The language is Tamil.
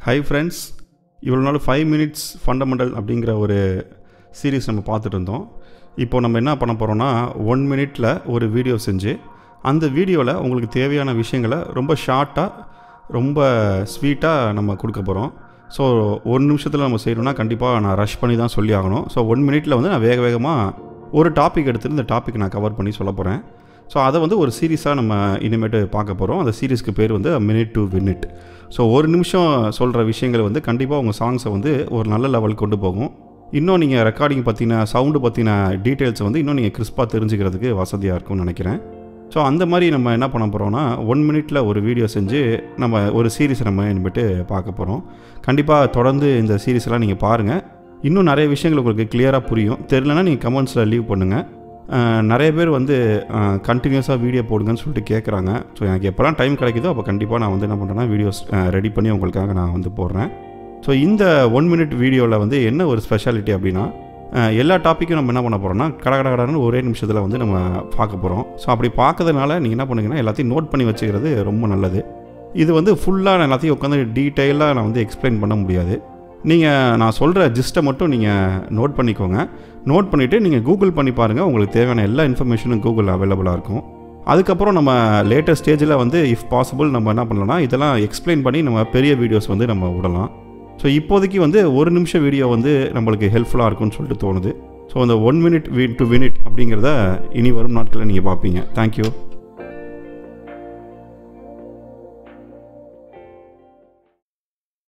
ஹை ஃப்ரெண்ட்ஸ் இவ்வளோ நாள் ஃபைவ் மினிட்ஸ் ஃபண்டமெண்டல் அப்படிங்கிற ஒரு சீரீஸ் நம்ம பார்த்துட்டு இருந்தோம் இப்போ நம்ம என்ன பண்ண போகிறோம்னா ஒன் மினிட்டில் ஒரு வீடியோ செஞ்சு அந்த வீடியோவில் உங்களுக்கு தேவையான விஷயங்களை ரொம்ப ஷார்ட்டாக ரொம்ப ஸ்வீட்டாக நம்ம கொடுக்க போகிறோம் ஸோ ஒரு நிமிஷத்தில் நம்ம செய்யணும்னா கண்டிப்பாக நான் ரஷ் பண்ணி தான் சொல்லி ஆகணும் ஸோ ஒன் மினிட்டில் வந்து நான் வேக வேகமாக ஒரு டாபிக் எடுத்துட்டு இந்த டாபிக் நான் கவர் பண்ணி சொல்ல போகிறேன் ஸோ அதை வந்து ஒரு சீரீஸாக நம்ம இனிமேட்டு பார்க்க போகிறோம் அந்த சீரீஸ்க்கு பேர் வந்து மினிட் டு வினிட் ஸோ ஒரு நிமிஷம் சொல்கிற விஷயங்கள் வந்து கண்டிப்பாக உங்கள் சாங்ஸை வந்து ஒரு நல்ல லெவலுக்கு கொண்டு போகும் இன்னும் நீங்கள் ரெக்கார்டிங் பற்றின சவுண்டு பற்றின டீட்டெயில்ஸை வந்து இன்னும் நீங்கள் கிறிஸ்பாக தெரிஞ்சுக்கிறதுக்கு வசதியாக இருக்கும்னு நினைக்கிறேன் ஸோ அந்த மாதிரி நம்ம என்ன பண்ண போகிறோம்னா ஒன் மினிட்ல ஒரு வீடியோ செஞ்சு நம்ம ஒரு சீரீஸ் நம்ம இனிமேட்டு பார்க்க போகிறோம் கண்டிப்பாக தொடர்ந்து இந்த சீரீஸ்லாம் நீங்கள் பாருங்கள் இன்னும் நிறைய விஷயங்கள் உங்களுக்கு கிளியராக புரியும் தெரிலனா நீங்கள் கமெண்ட்ஸில் லீவ் பண்ணுங்கள் அஹ், நிறைய பேர் வந்து கண்டினியூஸாக வீடியோ போடுங்கன்னு சொல்லிட்டு கேட்குறாங்க ஸோ எனக்கு எப்போல்லாம் டைம் கிடைக்குதோ அப்போ கண்டிப்பாக நான் வந்து என்ன பண்ணுறேன்னா வீடியோஸ் ரெடி பண்ணி உங்களுக்காக நான் வந்து போடுறேன் ஸோ இந்த ஒன் மினிட் வீடியோவில் வந்து என்ன ஒரு ஸ்பெஷாலிட்டி அப்படின்னா அஹ், எல்லா டாப்பிக்கும் நம்ம என்ன பண்ண போகிறோம்னா கட கட கடன்னு ஒரே நிமிஷத்தில் வந்து நம்ம பார்க்க போகிறோம் ஸோ அப்படி பார்க்கறதுனால நீங்கள் என்ன பண்ணுங்கன்னா எல்லாத்தையும் நோட் பண்ணி வச்சுக்கிறது ரொம்ப நல்லது இது வந்து ஃபுல்லாக நான் எல்லாத்தையும் உட்காந்து டீட்டெயிலாக நான் வந்து எக்ஸ்பிளைன் பண்ண முடியாது நீங்கள் நான் சொல்கிற ஜிஸ்ட்டை மட்டும் நீங்கள் நோட் பண்ணிக்கோங்க நோட் பண்ணிவிட்டு நீங்கள் கூகுள் பண்ணி பாருங்கள் உங்களுக்கு தேவையான எல்லா இன்ஃபர்மேஷனும் கூகுள் அவைலபிளாக இருக்கும் அதுக்கப்புறம் நம்ம லேட்டஸ்ட் ஸ்டேஜில் வந்து இஃப் பாசிபிள் நம்ம என்ன பண்ணலாம்னா இதெல்லாம் எக்ஸ்பிளைன் பண்ணி நம்ம பெரிய வீடியோஸ் வந்து நம்ம விடலாம் ஸோ இப்போதைக்கு வந்து ஒரு நிமிஷம் வீடியோ வந்து நம்மளுக்கு ஹெல்ப்ஃபுல்லாக இருக்கும்னு சொல்லிட்டு தோணுது ஸோ அந்த ஒன் மினிட் டு வினிட் அப்படிங்கிறத இனி வரும் நாட்களில் நீங்கள் பார்ப்பீங்க தேங்க்யூ